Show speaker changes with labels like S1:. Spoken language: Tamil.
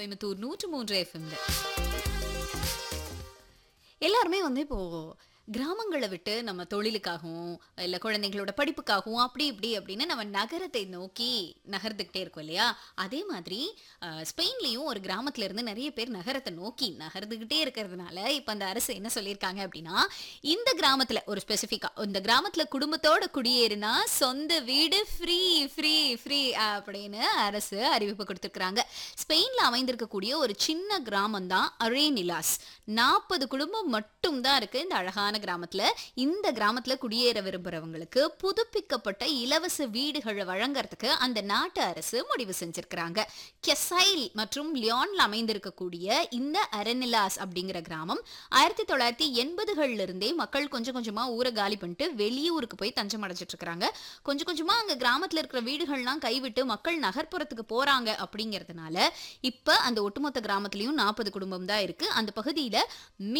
S1: கோயம்புத்தூர் நூற்று மூன்று எஃப்எம்ல எல்லாருமே வந்து இப்போ கிராமங்களை விட்டு நம்ம தொழிலுக்காகவும் இல்லை குழந்தைங்களோட படிப்புக்காகவும் அப்படி இப்படி அப்படின்னு நம்ம நகரத்தை நோக்கி நகர்ந்துக்கிட்டே இருக்கோம் இல்லையா அதே மாதிரி அஹ், ஸ்பெயின்லேயும் ஒரு கிராமத்துல இருந்து நிறைய பேர் நகரத்தை நோக்கி நகர்ந்துக்கிட்டே இருக்கிறதுனால இப்போ அந்த அரசு என்ன சொல்லியிருக்காங்க அப்படின்னா இந்த கிராமத்தில் ஒரு ஸ்பெசிஃபிக்காக இந்த கிராமத்தில் குடும்பத்தோட குடியேறினா சொந்த வீடு ஃப்ரீ ஃப்ரீ ஃப்ரீ அப்படின்னு அரசு அறிவிப்பு கொடுத்துருக்குறாங்க ஸ்பெயினில் அமைந்திருக்கக்கூடிய ஒரு சின்ன கிராமம் தான் அரேனிலாஸ் நாற்பது குடும்பம் மட்டும் தான் இருக்கு இந்த அழகான கிராமத்துல இந்த கிராமத்துல குடியேற விரும்புறவங்களுக்கு புதுப்பிக்கப்பட்ட இலவச வீடுகளை வழங்குறதுக்கு அந்த நாட்டு அரசு முடிவு செஞ்சிருக்கிறாங்க கெசைல் மற்றும் லியான்ல அமைந்திருக்கக்கூடிய இந்த அரனிலாஸ் அப்படிங்கிற கிராமம் ஆயிரத்தி தொள்ளாயிரத்தி எண்பதுகள்ல இருந்தே மக்கள் கொஞ்சம் கொஞ்சமா ஊரை காலி பண்ணிட்டு வெளியூருக்கு போய் தஞ்சம் அடைஞ்சிட்டு இருக்காங்க கொஞ்சம் கொஞ்சமா அங்க கிராமத்துல இருக்கிற வீடுகள்லாம் கைவிட்டு மக்கள் நகர்ப்புறத்துக்கு போறாங்க அப்படிங்கறதுனால இப்ப அந்த ஒட்டுமொத்த கிராமத்திலயும் நாற்பது குடும்பம் தான் இருக்கு அந்த பகுதியில